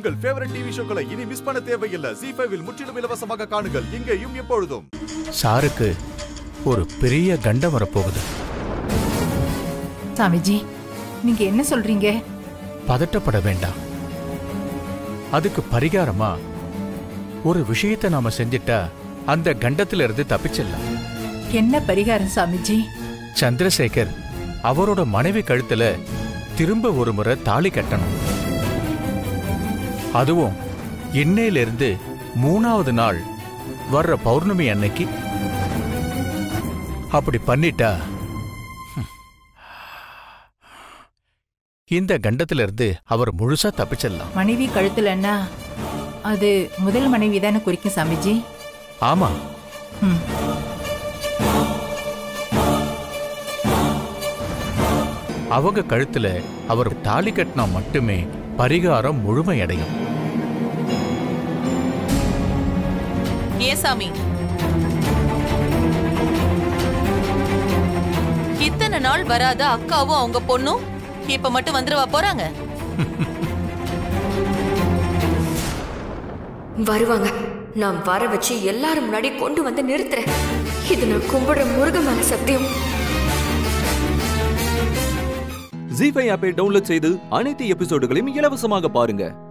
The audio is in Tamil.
உங்கள் ஃபேவரட் டிவி ஷோக்களை இனி மிஸ் பண்ண தேவையில்லை ஜி ஃபைவில் முற்றிலும் இலவசமாக காணுங்கள் இங்கேயும் எப்பொழுதும் சாருக்கு ஒரு பெரிய கண்டம் வரப்போகுது சாமிஜி நீங்க என்ன சொல்றீங்க பதட்டப்பட வேண்டாம் அதுக்கு பரிகாரமா ஒரு விஷயத்தை நாம செஞ்சிட்டா அந்த கண்டத்துல இருந்து தப்பிச்சிடலாம் என்ன பரிகாரம் சாமிஜி சந்திரசேகர் அவரோட மனைவி கழுத்துல திரும்ப ஒரு முறை தாலி கட்டணும் அதுவும் இன்னையிலிருந்து மூணாவது நாள் வர்ற பௌர்ணமி அன்னைக்கு அப்படி பண்ணிட்டா ஹம், இந்த கண்டத்துல இருந்து அவர் முழுசா தப்பிச்சிடலாம் மனைவி கழுத்துலன்னா அது முதல் மனைவி தானே குறிக்கும் சாமிஜி ஆமா ம் அவங்க கழுத்துல அவர் தாலி கட்டினா மட்டுமே பரிகாரம் முழுமையடையும் ஏன் சாமி இத்தனை நாள் வராத அக்காவும் அவங்க பொண்ணும் இப்ப மட்டும் வந்துருவா போறாங்க வருவாங்க நான் வர வச்சு எல்லாரும் முன்னாடி கொண்டு வந்து நிறுத்துறேன் இது நான் கும்பிடுற முருகன் மேல சத்தியம் ஜி ஃபைவ் ஆப்பை டவுன்லோட் செய்து அனைத்து எபிசோடுகளையும் இலவசமாக பாருங்க